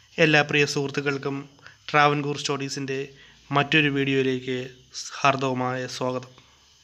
എല്ലാ പ്രിയ സുഹൃത്തുക്കൾക്കും ട്രാവൻകൂർ സ്റ്റോറീസിൻ്റെ മറ്റൊരു വീഡിയോയിലേക്ക് ഹാർദവമായ സ്വാഗതം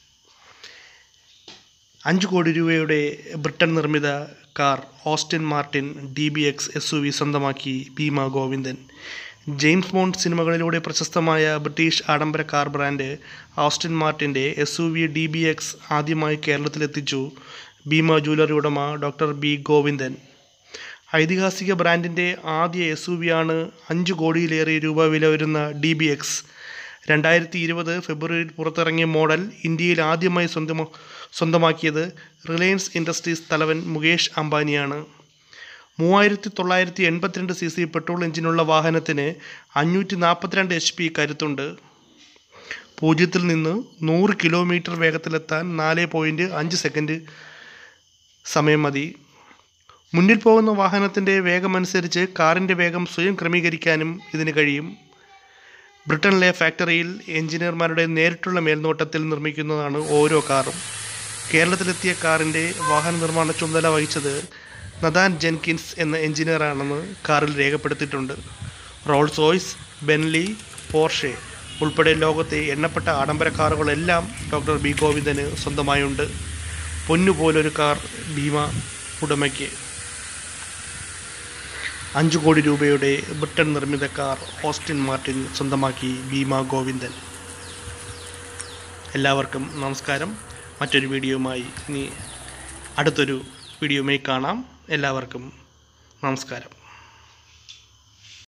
അഞ്ച് കോടി രൂപയുടെ ബ്രിട്ടൻ നിർമ്മിത car Aston Martin D B X S U V സ്വന്തമാക്കി ഭീമ ഗോവിന്ദൻ ജെയിംസ് ബോണ്ട് സിനിമകളിലൂടെ പ്രശസ്തമായ ബ്രിട്ടീഷ് ആഡംബര കാർ ബ്രാൻഡ് ഓസ്റ്റിൻ മാർട്ടിൻ്റെ S U V D B X ആദ്യമായി കേരളത്തിലെത്തിച്ചു ഭീമ ജ്വല്ലറി ഉടമ ഡോക്ടർ ബി ഗോവിന്ദൻ ഐതിഹാസിക ബ്രാൻഡിൻ്റെ ആദ്യ എസ് യു വിയാണ് അഞ്ച് കോടിയിലേറെ രൂപ വില വരുന്ന ഡി ബി എക്സ് രണ്ടായിരത്തി ഇരുപത് ഫെബ്രുവരിയിൽ പുറത്തിറങ്ങിയ മോഡൽ ഇന്ത്യയിൽ ആദ്യമായി സ്വന്തമ സ്വന്തമാക്കിയത് റിലയൻസ് ഇൻഡസ്ട്രീസ് തലവൻ മുകേഷ് അംബാനിയാണ് മൂവായിരത്തി തൊള്ളായിരത്തി എൺപത്തിരണ്ട് സി സി പെട്രോൾ എഞ്ചിനുള്ള വാഹനത്തിന് അഞ്ഞൂറ്റി നാൽപ്പത്തിരണ്ട് എച്ച് പി കരുത്തുണ്ട് പൂജ്യത്തിൽ നിന്ന് നൂറ് കിലോമീറ്റർ വേഗത്തിലെത്താൻ നാല് പോയിൻറ്റ് അഞ്ച് സെക്കൻഡ് സമയം മതി മുന്നിൽ പോകുന്ന വാഹനത്തിൻ്റെ വേഗമനുസരിച്ച് കാറിൻ്റെ വേഗം സ്വയം ക്രമീകരിക്കാനും ഇതിന് കഴിയും ബ്രിട്ടനിലെ ഫാക്ടറിയിൽ എഞ്ചിനീയർമാരുടെ നേരിട്ടുള്ള മേൽനോട്ടത്തിൽ നിർമ്മിക്കുന്നതാണ് ഓരോ കാറും കേരളത്തിലെത്തിയ കാറിൻ്റെ വാഹന നിർമ്മാണ ചുമതല വഹിച്ചത് നദാൻ ജെൻകിൻസ് എന്ന എഞ്ചിനീയറാണെന്ന് കാറിൽ രേഖപ്പെടുത്തിയിട്ടുണ്ട് റോൾസ് റോയ്സ് ബെൻലി പോർഷെ ഉൾപ്പെടെ ലോകത്തെ എണ്ണപ്പെട്ട ആഡംബര കാറുകളെല്ലാം ഡോക്ടർ ബി ഗോവിന്ദന് സ്വന്തമായുണ്ട് പൊന്നുപോലൊരു കാർ ഭീമ ഉടമയ്ക്ക് അഞ്ചു കോടി രൂപയുടെ ബ്രിട്ടൻ നിർമ്മിത കാർ ഓസ്റ്റിൻ മാർട്ടിൻ സ്വന്തമാക്കി ഭീമ ഗോവിന്ദൻ എല്ലാവർക്കും നമസ്കാരം മറ്റൊരു വീഡിയോയുമായി ഇനി അടുത്തൊരു വീഡിയോയുമായി കാണാം എല്ലാവർക്കും നമസ്കാരം